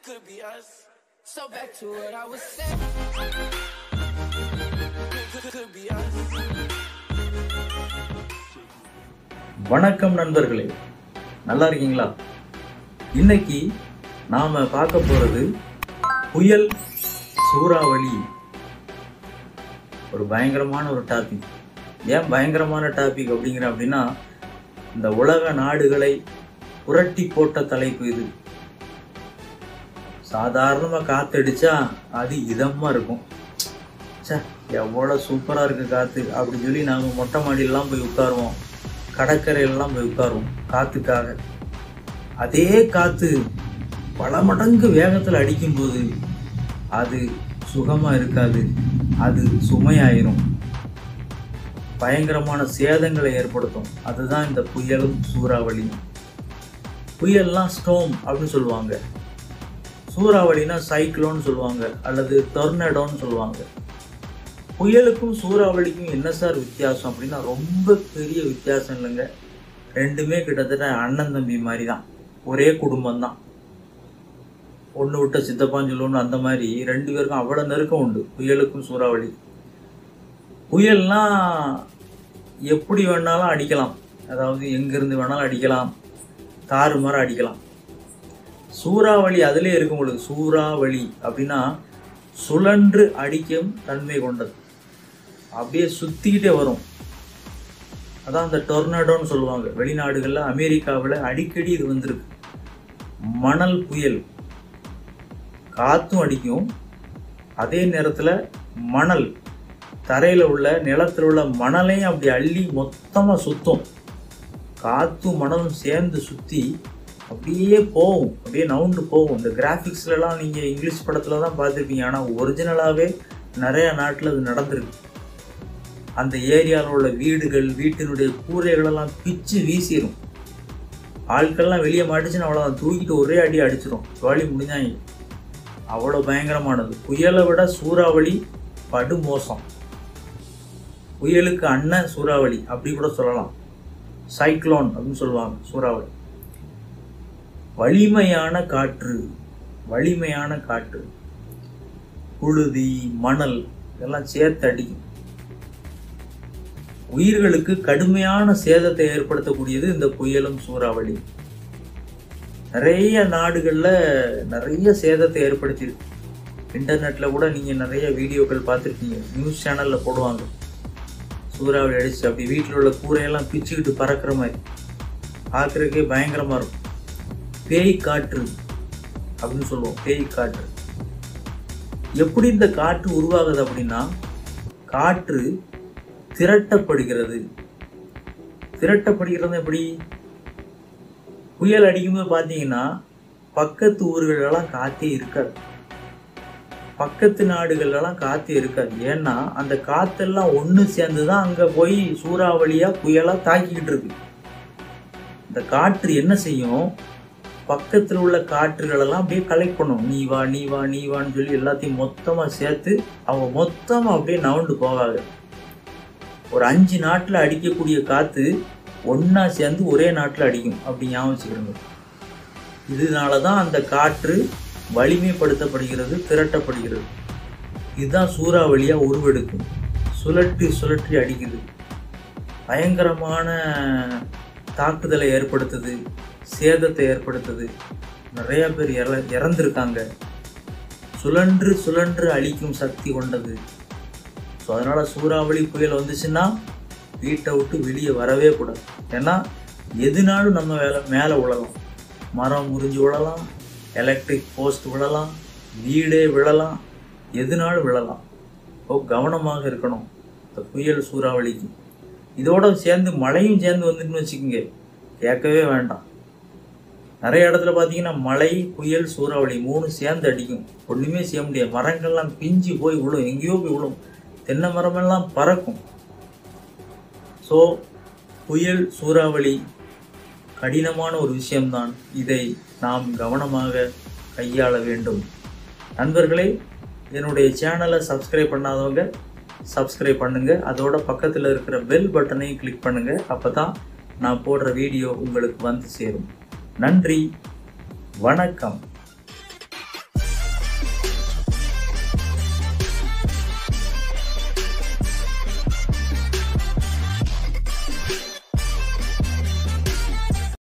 could be us. So back to what I was saying. Could, could be us. வணக்கம் நண்பர்களே நல்லா இருக்கீங்களா இன்னைக்கு நாம பார்க்க போறது புயல் சூறாவளி ஒரு பயங்கரமான ஒரு டாபிக் ஏன் பயங்கரமான டாபிக் அப்படிங்கிற அப்படின்னா இந்த உலக நாடுகளை புரட்டி போட்ட தலைப்பு இது சாதாரணமாக காத்தடிச்சா அது இதமாக இருக்கும் ச்சே எவ்வளோ சூப்பராக இருக்கு காற்று அப்படின்னு சொல்லி நாங்கள் மொட்டை மாடியெல்லாம் போய் உட்காருவோம் கடற்கரையெல்லாம் போய் உட்காருவோம் காற்றுக்காக அதே காற்று பல மடங்கு வேகத்தில் அடிக்கும்போது அது சுகமாக இருக்காது அது சுமையாயிரும் பயங்கரமான சேதங்களை ஏற்படுத்தும் அதுதான் இந்த புயலும் சூறாவளியும் புயல்லாம் ஸ்டோம் அப்படின்னு சொல்லுவாங்க சூறாவளினா சைக்ளோன்னு சொல்லுவாங்க அல்லது டொர்னடோன்னு சொல்லுவாங்க புயலுக்கும் சூறாவளிக்கும் என்ன சார் வித்தியாசம் அப்படின்னா ரொம்ப பெரிய வித்தியாசம் இல்லைங்க ரெண்டுமே கிட்டத்தட்ட அண்ணன் தம்பி மாதிரி தான் ஒரே குடும்பம் தான் ஒன்று விட்ட சித்தப்பான்னு சொல்லுவோம்னு அந்த மாதிரி ரெண்டு பேருக்கும் அவ்வளோ நெருக்கம் உண்டு புயலுக்கும் சூறாவளி புயல்னா எப்படி வேணாலும் அடிக்கலாம் அதாவது எங்கேருந்து வேணாலும் அடிக்கலாம் தாறுமாற அடிக்கலாம் சூறாவளி அதிலே இருக்கும் உங்களுக்கு சூறாவளி அப்படின்னா சுழன்று அடிக்கும் தன்மை கொண்டது அப்படியே சுத்திக்கிட்டே வரும் அதான் அந்த டொர்னாடோன்னு சொல்லுவாங்க வெளிநாடுகளில் அமெரிக்காவில் அடிக்கடி இது வந்திருக்கு மணல் புயல் காற்றும் அடிக்கும் அதே நேரத்தில் மணல் தரையில் உள்ள நிலத்தில் உள்ள மணலையும் அப்படி அள்ளி மொத்தமாக சுத்தும் காற்றும் மணலும் சேர்ந்து சுற்றி அப்படியே போகும் அப்படியே நவுண்டு போகும் இந்த கிராஃபிக்ஸ்லலாம் நீங்கள் இங்கிலீஷ் படத்தில் தான் பார்த்துருப்பீங்க ஆனால் ஒரிஜினலாகவே நிறைய நாட்டில் அது நடந்திருக்கு அந்த ஏரியாவில் உள்ள வீடுகள் வீட்டினுடைய கூரைகளெல்லாம் பிச்சு வீசிடும் ஆட்கள்லாம் வெளியே மாட்டுச்சுன்னு அவ்வளோதான் தூக்கிட்டு ஒரே அடி அடிச்சிடும் வழி முடிஞ்சாங்க அவ்வளோ பயங்கரமானது புயலை விட சூறாவளி படு மோசம் புயலுக்கு அண்ணன் சூறாவளி அப்படி கூட சொல்லலாம் சைக்ளோன் அப்படின்னு சொல்லுவாங்க சூறாவளி வலிமையான காற்று வலிமையான காற்று புழுதி மணல் இதெல்லாம் சேர்த்து அடிக்கும் உயிர்களுக்கு கடுமையான சேதத்தை ஏற்படுத்தக்கூடியது இந்த புயலும் சூறாவளி நிறைய நாடுகளில் நிறைய சேதத்தை ஏற்படுத்தியிருக்கு இன்டர்நெட்டில் கூட நீங்கள் நிறைய வீடியோக்கள் பார்த்துருக்கீங்க நியூஸ் சேனலில் போடுவாங்க சூறாவளி அடிச்சு அப்படி வீட்டில் உள்ள கூரையெல்லாம் பிச்சுக்கிட்டு பறக்கிற மாதிரி பார்க்குறதுக்கே பயங்கரமாக இருக்கும் பேய் காற்று அப்படின்னு சொல்லுவோம் பேய் காற்று எப்படி இந்த காற்று உருவாகுது அப்படின்னா காற்று திரட்டப்படுகிறது திரட்டப்படுகிறது எப்படி புயல் அடிக்கும்போது பார்த்தீங்கன்னா பக்கத்து ஊர்களெல்லாம் காற்றே இருக்காது பக்கத்து நாடுகள்லாம் காற்றே இருக்காது ஏன்னா அந்த காற்றெல்லாம் ஒன்று சேர்ந்து தான் அங்கே போய் சூறாவளியாக புயலாக தாக்கிக்கிட்டு இருக்கு இந்த காற்று என்ன செய்யும் பக்கத்தில் உள்ள காற்றுகளெல்லாம் அப்படியே கலெக்ட் பண்ணும் நீ வா நீ வா நீ வான்னு சொல்லி எல்லாத்தையும் மொத்தமாக சேர்த்து அவங்க மொத்தமாக அப்படியே நவுண்டு போகாது ஒரு அஞ்சு நாட்டில் அடிக்கக்கூடிய காற்று ஒன்றா சேர்ந்து ஒரே நாட்டில் அடிக்கும் அப்படி ஞாபகம் வச்சுக்கிறோங்க இதனால தான் அந்த காற்று வலிமைப்படுத்தப்படுகிறது திரட்டப்படுகிறது இதுதான் சூறாவளியாக உருவெடுக்கும் சுழற்றி சுழற்றி அடிக்குது பயங்கரமான தாக்குதலை ஏற்படுத்துது சேதத்தை ஏற்படுத்துது நிறைய பேர் இற இறந்துருக்காங்க சுழன்று சுழன்று அழிக்கும் சக்தி கொண்டது ஸோ அதனால் சூறாவளி புயல் வந்துச்சுன்னா வீட்டை விட்டு வெளியே வரவே கூடாது ஏன்னா எதுனாலும் நம்ம வேலை மேலே விழலாம் மரம் முறிஞ்சு விழலாம் எலக்ட்ரிக் போஸ்ட் விழலாம் வீடே விழலாம் எதுனாலும் விழலாம் ஓ கவனமாக இருக்கணும் இந்த புயல் சூறாவளிக்கு இதோட சேர்ந்து மழையும் சேர்ந்து வந்துட்டுன்னு வச்சுக்கோங்க கேட்கவே வேண்டாம் நிறைய இடத்துல பார்த்தீங்கன்னா மழை புயல் சூறாவளி மூணு சேர்ந்து அடிக்கும் ஒன்றுமே செய்ய முடியாது மரங்கள்லாம் பிஞ்சு போய் விழும் எங்கேயோ போய் விழும் தென்னை மரமெல்லாம் பறக்கும் ஸோ புயல் சூறாவளி கடினமான ஒரு விஷயம்தான் இதை நாம் கவனமாக கையாள வேண்டும் நண்பர்களே என்னுடைய சேனலை சப்ஸ்கிரைப் பண்ணாதவங்க சப்ஸ்கிரைப் பண்ணுங்க அதோட பக்கத்தில் இருக்கிற பெல் பட்டனையும் கிளிக் பண்ணுங்க அப்போ தான் நான் போடுற வீடியோ உங்களுக்கு வந்து சேரும் நன்றி வணக்கம்